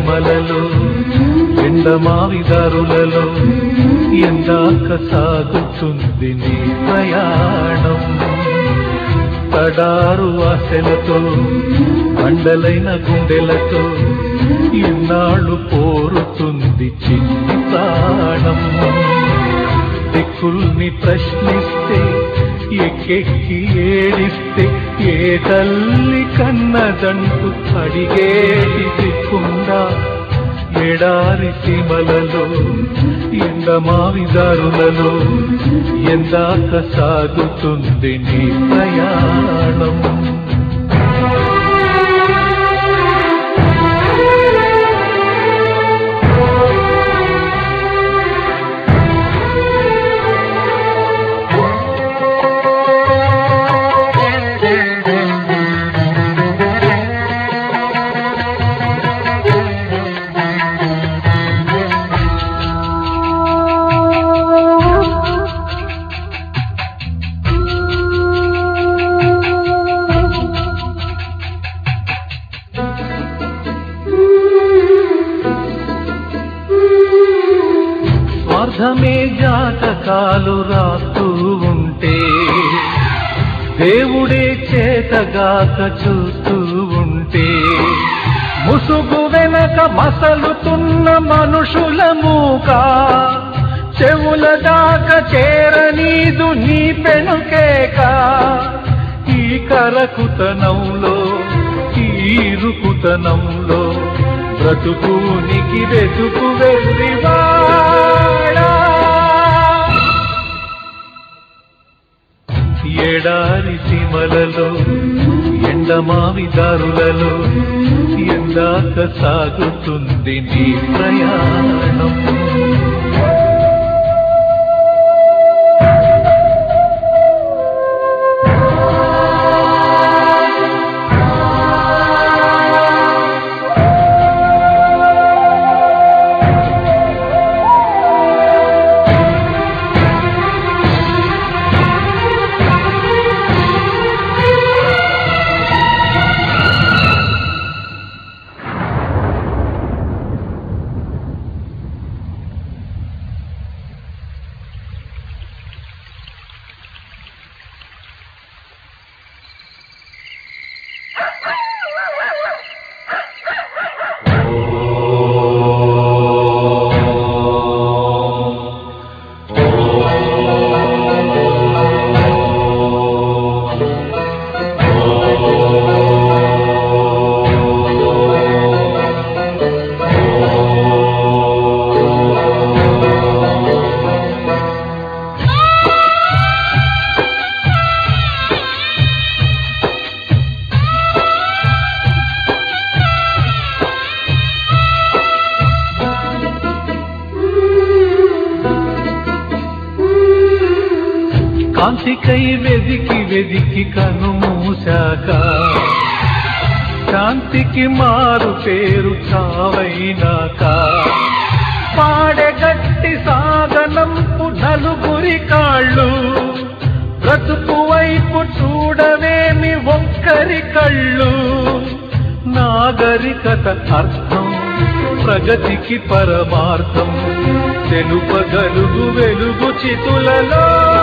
శ్రమలలో ఎండమావిదారులలో ఎందాక సాగుతుంది నీ ప్రయాణం తడారు ఆశలతో మండలైన గుండెలతో ఎన్నాళ్ళు పోరుతుంది చిన్ని ప్రాణం దిక్కుల్ని ప్రశ్నిస్తే ఎక్కెక్కి ఏడిస్తే ఏ తల్లి కన్నదంటూ అడిగేటి దిక్కుండా ఎడారి సీమలలో ఎండమావిదారులలో ఎందాక సాగుతుంది నీ ప్రయాణం స్వార్థమే జాతకాలు రాస్తూ ఉంటే దేవుడే చేతగాక చూస్తూ ఉంటే ముసుగు వెనక మసలుతున్న మనుషుల మూక చెవుల దాకా చేరనీదు నీ పెనుకేక ఈ కరకుతనంలో ఈ ఇరుకుతనంలో బ్రతుకునికి వెతుకు వెళ్ళివాడా ఎడారి సీమలలో ఎండమావిదారులలో ఎందాక సాగుతుంది నీ ప్రయాణం కాంతికై వెదికి వెదికి కను మూసాక శాంతికి మారు పేరు చావైనాక పాడెగట్టి సాగనంపు నలుగురి కాళ్ళు బ్రతుకు వైపు చూడవేమి ఒక్కరి కళ్ళు నాగరికత అర్థం ప్రగతికి పరమార్థం తెలుపగలుగు వెలుగు చితులలో